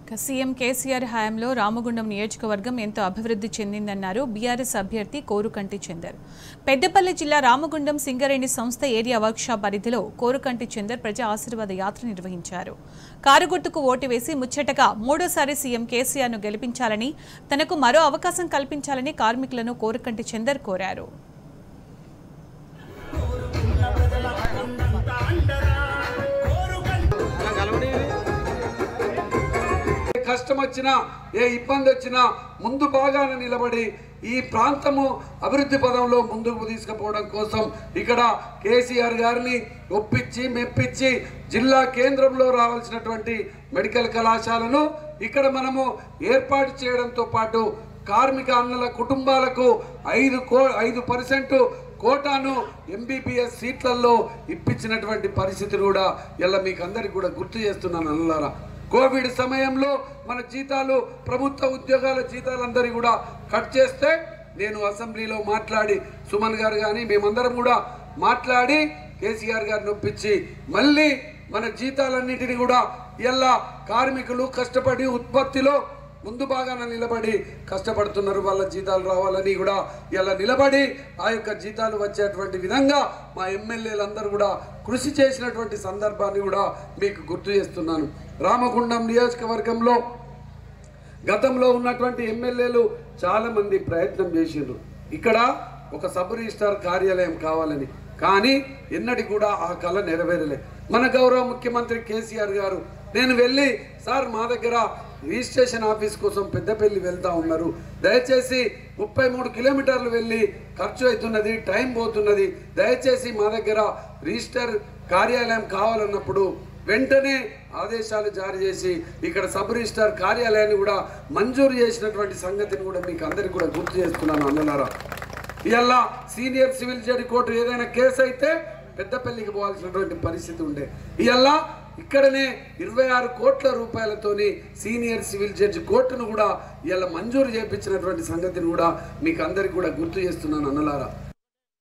ఇక సీఎం కేసీఆర్ హయాంలో రామగుండం నియోజకవర్గం ఎంతో అభివృద్ధి చెందిందన్నారు బీఆర్ఎస్ అభ్యర్థి కోరుకంటి చందర్ పెద్దపల్లి జిల్లా రామగుండం సింగరేణి సంస్థ ఏరియా వర్క్షాప్ పరిధిలో కోరుకంటి చందర్ ప్రజా ఆశీర్వాద యాత్ర నిర్వహించారు కారుగుర్తుకు ఓటు వేసి ముచ్చటగా మూడోసారి సీఎం కేసీఆర్ను గెలిపించాలని తనకు మరో అవకాశం కల్పించాలని కార్మికులను కోరుకంటి చందర్ కోరారు ఏ కష్టం వచ్చినా ఏ ఇబ్బంది వచ్చినా ముందు బాగాన నిలబడి ఈ ప్రాంతము అభివృద్ధి పదంలో ముందుకు తీసుకుపోవడం కోసం ఇక్కడ కేసీఆర్ గారిని ఒప్పించి మెప్పించి జిల్లా కేంద్రంలో రావాల్సినటువంటి మెడికల్ కళాశాలను ఇక్కడ మనము ఏర్పాటు చేయడంతో పాటు కార్మిక అన్నల కుటుంబాలకు ఐదు కో ఐదు పర్సెంట్ కోటాను ఎంబీబీఎస్ సీట్లలో ఇప్పించినటువంటి పరిస్థితి కూడా ఇలా మీకు అందరికి కూడా గుర్తు చేస్తున్నాను అన్నలారా కోవిడ్ సమయంలో మన జీతాలు ప్రభుత్వ ఉద్యోగాల జీతాలందరి కూడా కట్ చేస్తే నేను అసెంబ్లీలో మాట్లాడి సుమన్ గారు కానీ మేమందరం కూడా మాట్లాడి కేసీఆర్ గారిని ఒప్పించి మళ్ళీ మన జీతాలన్నిటిని కూడా ఇలా కార్మికులు కష్టపడి ఉత్పత్తిలో ముందు బాగాన నిలబడి కష్టపడుతున్నారు వాళ్ళ జీతాలు రావాలని కూడా ఇలా నిలబడి ఆ యొక్క జీతాలు వచ్చేటువంటి విధంగా మా ఎమ్మెల్యేలందరూ కూడా కృషి చేసినటువంటి సందర్భాన్ని కూడా మీకు గుర్తు చేస్తున్నాను రామగుండం నియోజకవర్గంలో గతంలో ఉన్నటువంటి ఎమ్మెల్యేలు చాలా మంది ప్రయత్నం చేసిండ్రు ఇక్కడ ఒక సబ్ రిజిస్టార్ కార్యాలయం కావాలని కానీ ఎన్నటి కూడా ఆ కళ నెరవేరలే మన గౌరవ ముఖ్యమంత్రి కేసీఆర్ గారు నేను వెళ్ళి సార్ మా దగ్గర రిజిస్ట్రేషన్ ఆఫీస్ కోసం పెద్దపల్లి వెళ్తా ఉన్నారు దయచేసి ముప్పై మూడు కిలోమీటర్లు వెళ్ళి ఖర్చు అవుతున్నది టైం పోతున్నది దయచేసి మా దగ్గర రిజిస్టర్ కార్యాలయం కావాలన్నప్పుడు వెంటనే ఆదేశాలు జారీ చేసి ఇక్కడ సబ్ రిజిస్టార్ కార్యాలయాన్ని కూడా మంజూరు చేసినటువంటి సంగతిని కూడా మీకు అందరికీ కూడా గుర్తు చేస్తున్నాను అన్నలారా ఇవాళ సీనియర్ సివిల్ జడ్జి కోర్టు ఏదైనా కేసు అయితే పెద్దపల్లికి పోవాల్సినటువంటి పరిస్థితి ఉండే ఇవాళ ఇక్కడనే ఇరవై ఆరు కోట్ల రూపాయలతోని సీనియర్ సివిల్ జడ్జి కోర్టును కూడా ఇవాళ మంజూరు చేయించినటువంటి సంగతిని కూడా మీకు అందరికీ కూడా గుర్తు చేస్తున్నాను అన్నలారా